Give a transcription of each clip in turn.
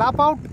clap out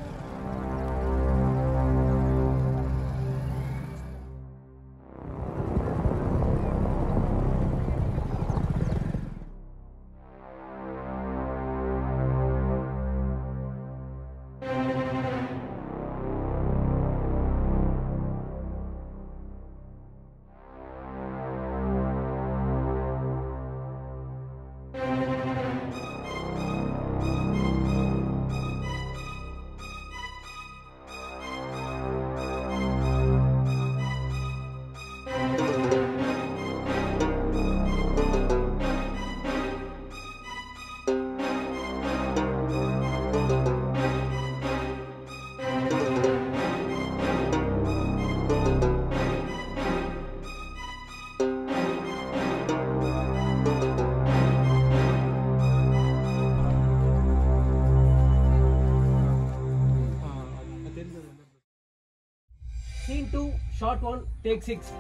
scene two shot one take six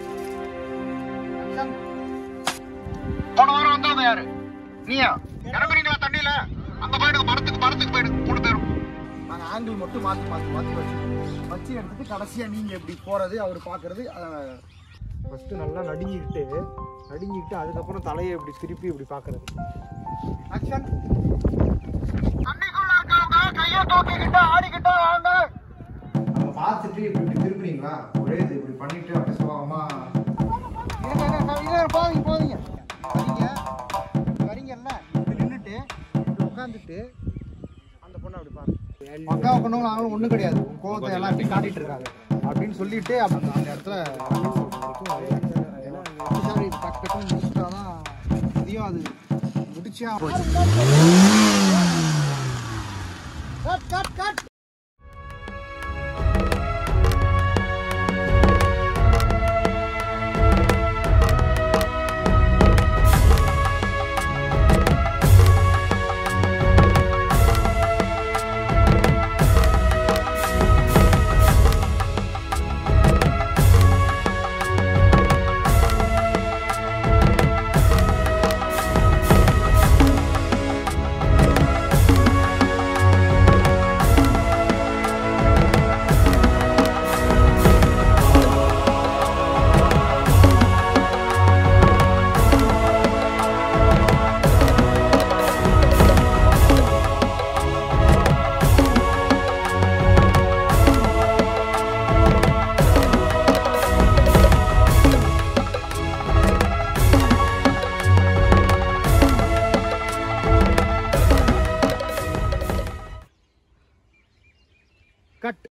போன வாரம் வந்தவங்க யாரு நீயா இறங்குறீங்களா தண்ணியில அங்க போயிடுங்க மரத்துக்கு மரத்துக்கு போயிடுங்க மூணு பேரும் நாங்கள் ஆங்கிள் மட்டும் மாற்றி மாற்றி மாற்றி வச்சு வச்சு எடுத்துட்டு கடைசியாக நீங்கள் இப்படி போகிறது அவர் பார்க்குறது ஃபஸ்ட்டு நல்லா நடுங்கிக்கிட்டு நடுங்கிக்கிட்டு அதுக்கப்புறம் தலையை இப்படி திருப்பி இப்படி பார்க்குறது ஆக்ஷன் தண்ணிக்குள்ள இருக்கவங்க கையை தூக்கிக்கிட்டு ஆடிக்கிட்டு வாங்க நம்ம பார்த்துட்டு இப்படி இப்படி திரும்புறீங்களா ஒரே இது இப்படி பண்ணிட்டு அப்படியே சுலபமா போதீங்க போதீங்க வரீங்க வரீங்கல்ல இப்படி நின்றுட்டு இப்படி உட்காந்துட்டு அந்த பொண்ணை அப்படி பாருங்க பக்காவை பண்ணவங்க நாங்களும் ஒன்றும் கிடையாது உன் கோவத்தை எல்லாம் இப்படி காட்டிட்டு இருக்காங்க அப்படின்னு சொல்லிட்டு அப்ப அந்த இடத்துல சாரி டக்கு டக்குன்னு முடிச்சுட்டாதான் இதையும் அது முடிச்சா கட் கட் கட் கட்